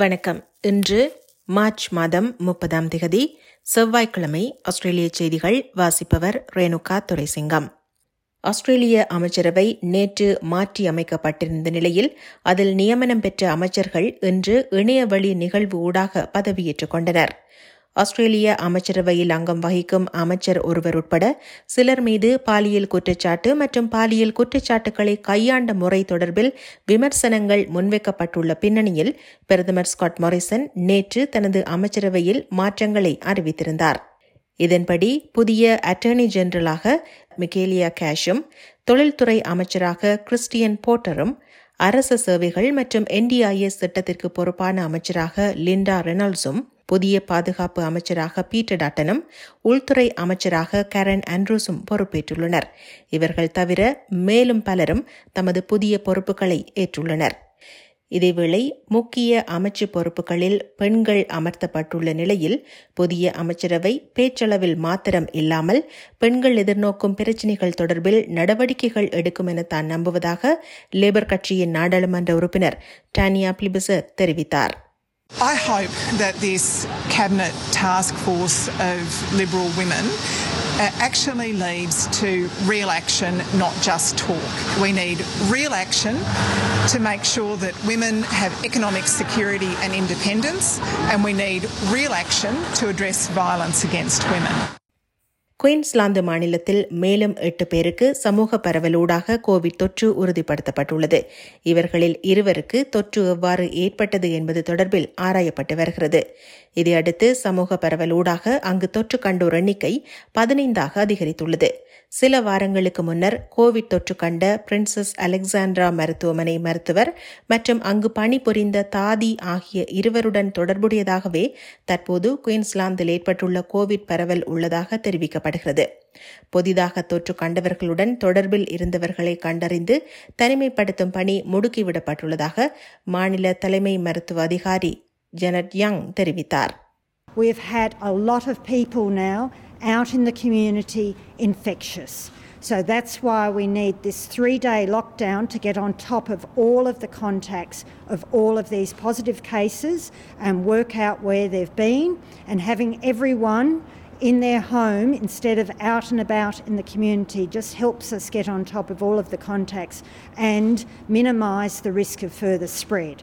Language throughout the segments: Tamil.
வணக்கம் இன்று மார்ச் மாதம் முப்பதாம் திகதி செவ்வாய்க்கிழமை ஆஸ்திரேலிய செய்திகள் வாசிப்பவர் ரேணுகா துரைசிங்கம் ஆஸ்திரேலிய அமைச்சரவை நேற்று மாற்றி அமைக்கப்பட்டிருந்த நிலையில் அதில் நியமனம் பெற்ற அமைச்சர்கள் இன்று இணையவழி நிகழ்வு ஊடாக பதவியேற்றுக் கொண்டனர் ஆஸ்திரேலிய அமைச்சரவையில் அங்கம் வகிக்கும் அமைச்சர் ஒருவர் உட்பட சிலர் மீது பாலியல் குற்றச்சாட்டு மற்றும் பாலியல் குற்றச்சாட்டுகளை கையாண்ட முறை தொடர்பில் விமர்சனங்கள் முன்வைக்கப்பட்டுள்ள பின்னணியில் பிரதமர் ஸ்காட் மாரிசன் நேற்று தனது அமைச்சரவையில் மாற்றங்களை அறிவித்திருந்தார் இதன்படி புதிய அட்டர்னி ஜெனரலாக மிகேலியா கேஷும் தொழில்துறை அமைச்சராக கிறிஸ்டியன் போர்ட்டரும் அரசு சேவைகள் மற்றும் என்டிஐஎஸ் திட்டத்திற்கு பொறுப்பான அமைச்சராக லிண்டா ரெனால்ட்ஸும் புதிய பாதுகாப்பு அமைச்சராக பீட்டர் டாட்டனும் உள்துறை அமைச்சராக கரன் ஆண்ட்ரூஸும் பொறுப்பேற்றுள்ளனர் இவர்கள் தவிர மேலும் பலரும் தமது புதிய பொறுப்புகளை ஏற்றுள்ளனர் இதேவேளை முக்கிய அமைச்சு பொறுப்புகளில் பெண்கள் அமர்த்தப்பட்டுள்ள நிலையில் புதிய அமைச்சரவை பேச்சளவில் மாத்திரம் இல்லாமல் பெண்கள் எதிர்நோக்கும் பிரச்சினைகள் தொடர்பில் நடவடிக்கைகள் எடுக்கும் என தான் நம்புவதாக லேபர் கட்சியின் நாடாளுமன்ற உறுப்பினர் டானியா பிலிபிசர் தெரிவித்தார் I hope that this cabinet task force of Liberal women uh, actually leads to real action, not just talk. We need real action to make sure that women have economic security and independence, and we need real action to address violence against women. Queensland மாநிலத்தில் மேலும் எட்டு பேருக்கு சமூக பரவலூடாக கோவிட் தொற்று உறுதிப்படுத்தப்பட்டுள்ளது இவர்களில் இருவருக்கு தொற்று எவ்வாறு ஏற்பட்டது என்பது தொடர்பில் ஆராயப்பட்டு வருகிறது இதையடுத்து சமூக பரவலூடாக அங்கு தொற்று கண்டோர் எண்ணிக்கை பதினைந்தாக அதிகரித்துள்ளது சில வாரங்களுக்கு முன்னர் கோவிட் தொற்று கண்ட பிரின்சஸ் அலெக்சாண்ட்ரா மருத்துவமனை மருத்துவர் மற்றும் அங்கு பணிபுரிந்த தாதி ஆகிய இருவருடன் தொடர்புடையதாகவே தற்போது குயின்ஸ்லாந்தில் ஏற்பட்டுள்ள கோவிட் பரவல் உள்ளதாக தெரிவிக்கப்படுகிறது புதிதாக தொற்று கண்டவர்களுடன் தொடர்பில் இருந்தவர்களை கண்டறிந்து தனிமைப்படுத்தும் பணி முடுக்கிவிடப்பட்டுள்ளதாக மாநில தலைமை மருத்துவ அதிகாரி ஜெனட் யங் தெரிவித்தார் We've had a lot of people now out in the community infectious. So that's why we need this three day lockdown to get on top of all of the contacts of all of these positive cases and work out where they've been and having everyone in their home instead of out and about in the community just helps us get on top of all of the contacts and minimise the risk of further spread.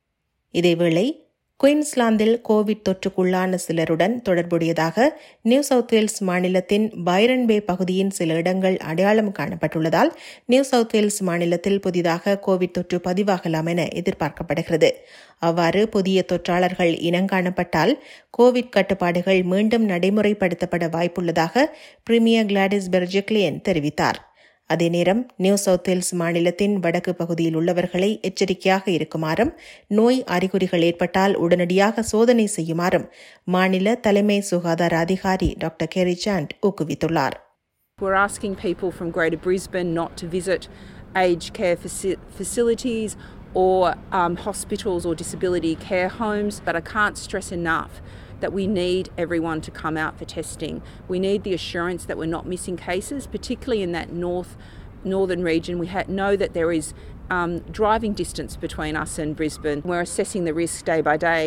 இதேவேளை குயின்ஸ்லாந்தில் கோவிட் தொற்றுக்குள்ளான சிலருடன் தொடர்புடையதாக நியூ சவுத் வேல்ஸ் மாநிலத்தின் பைரன் பே பகுதியின் சில இடங்கள் அடையாளம் காணப்பட்டுள்ளதால் நியூ சவுத் வேல்ஸ் மாநிலத்தில் புதிதாக கோவிட் தொற்று பதிவாகலாம் என எதிர்பார்க்கப்படுகிறது அவ்வாறு புதிய தொற்றாளர்கள் இனங்காணப்பட்டால் கோவிட் கட்டுப்பாடுகள் மீண்டும் நடைமுறைப்படுத்தப்பட வாய்ப்புள்ளதாக பிரிமியர் கிளாடிஸ் பெர்ஜெக்லியன் தெரிவித்தார் அதே நேரம் நியூ சவுத் வேல்ஸ் மாநிலத்தின் வடக்கு பகுதியில் உள்ளவர்களை எச்சரிக்கையாக இருக்குமாறும் நோய் அறிகுறிகள் ஏற்பட்டால் உடனடியாக சோதனை செய்யுமாறும் மாநில தலைமை சுகாதார அதிகாரி டாக்டர் கெரி சாண்ட் ஊக்குவித்துள்ளார் We're asking people from Greater Brisbane not to visit aged care faci- facilities or um, hospitals or disability care homes, but I can't stress enough that we need everyone to come out for testing. We need the assurance that we're not missing cases, particularly in that north northern region. We ha- know that there is um, driving distance between us and Brisbane. We're assessing the risk day by day.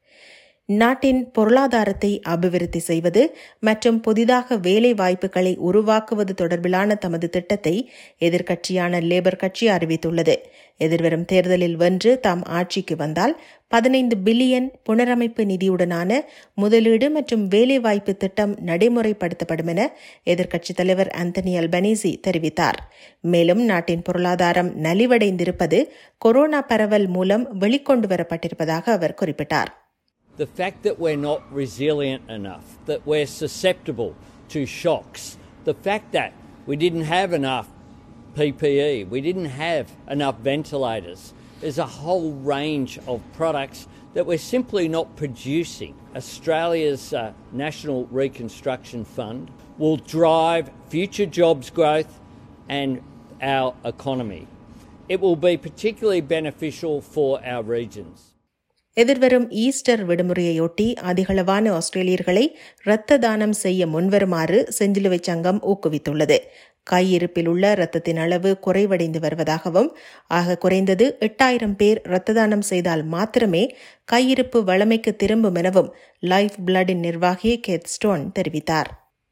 நாட்டின் பொருளாதாரத்தை அபிவிருத்தி செய்வது மற்றும் புதிதாக வேலை வாய்ப்புகளை உருவாக்குவது தொடர்பிலான தமது திட்டத்தை எதிர்க்கட்சியான லேபர் கட்சி அறிவித்துள்ளது எதிர்வரும் தேர்தலில் வென்று தாம் ஆட்சிக்கு வந்தால் பதினைந்து பில்லியன் புனரமைப்பு நிதியுடனான முதலீடு மற்றும் வேலைவாய்ப்பு திட்டம் நடைமுறைப்படுத்தப்படும் என எதிர்க்கட்சித் தலைவர் ஆந்தனி அல்பனீசி தெரிவித்தார் மேலும் நாட்டின் பொருளாதாரம் நலிவடைந்திருப்பது கொரோனா பரவல் மூலம் வெளிக்கொண்டு வரப்பட்டிருப்பதாக அவர் குறிப்பிட்டார் the fact that we're not resilient enough, that we're susceptible to shocks, the fact that we didn't have enough PPE, we didn't have enough ventilators, there's a whole range of products that we're simply not producing. Australia's uh, National Reconstruction Fund will drive future jobs growth and our economy. It will be particularly beneficial for our regions. எதிர்வரும் ஈஸ்டர் விடுமுறையொட்டி அதிகளவான ஆஸ்திரேலியர்களை இரத்த தானம் செய்ய முன்வருமாறு செஞ்சிலுவை சங்கம் ஊக்குவித்துள்ளது கையிருப்பில் உள்ள இரத்தத்தின் அளவு குறைவடைந்து வருவதாகவும் ஆக குறைந்தது எட்டாயிரம் பேர் இரத்த தானம் செய்தால் மாத்திரமே கையிருப்பு வளமைக்கு திரும்பும் எனவும் லைஃப் பிளடின் நிர்வாகி கேத் ஸ்டோன் தெரிவித்தார்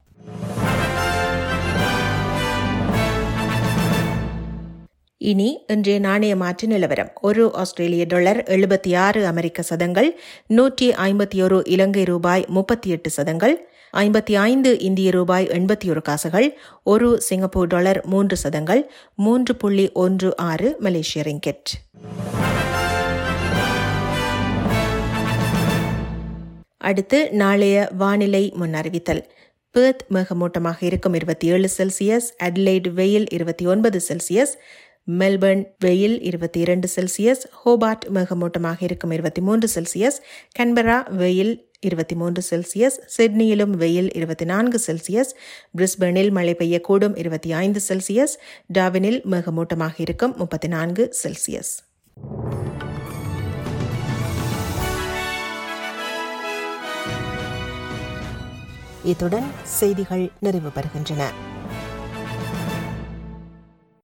இனி இன்றைய நாணய மாற்று நிலவரம் ஒரு ஆஸ்திரேலிய டாலர் எழுபத்தி ஆறு அமெரிக்க சதங்கள் நூற்றி ஐம்பத்தி ஒரு இலங்கை ரூபாய் முப்பத்தி எட்டு சதங்கள் ஐம்பத்தி ஐந்து இந்திய ரூபாய் எண்பத்தி ஒரு காசுகள் ஒரு சிங்கப்பூர் டாலர் மூன்று சதங்கள் மூன்று புள்ளி ஒன்று ஆறு மலேசிய ரிங்கெட் அடுத்து நாளைய வானிலை முன்னறிவித்தல் பேர்த் மேகமூட்டமாக இருக்கும் இருபத்தி ஏழு செல்சியஸ் அட்லைட் வெயில் இருபத்தி ஒன்பது செல்சியஸ் மெல்பர்ன் வெயில் இருபத்தி இரண்டு செல்சியஸ் ஹோபார்ட் மேகமூட்டமாக இருக்கும் இருபத்தி மூன்று செல்சியஸ் கன்பரா வெயில் இருபத்தி மூன்று செல்சியஸ் சிட்னியிலும் வெயில் இருபத்தி நான்கு செல்சியஸ் பிரிஸ்பனில் மழை பெய்யக்கூடும் இருபத்தி ஐந்து செல்சியஸ் டாவினில் மேகமூட்டமாக இருக்கும் முப்பத்தி நான்கு செல்சியஸ் இத்துடன் செய்திகள் நிறைவு பெறுகின்றன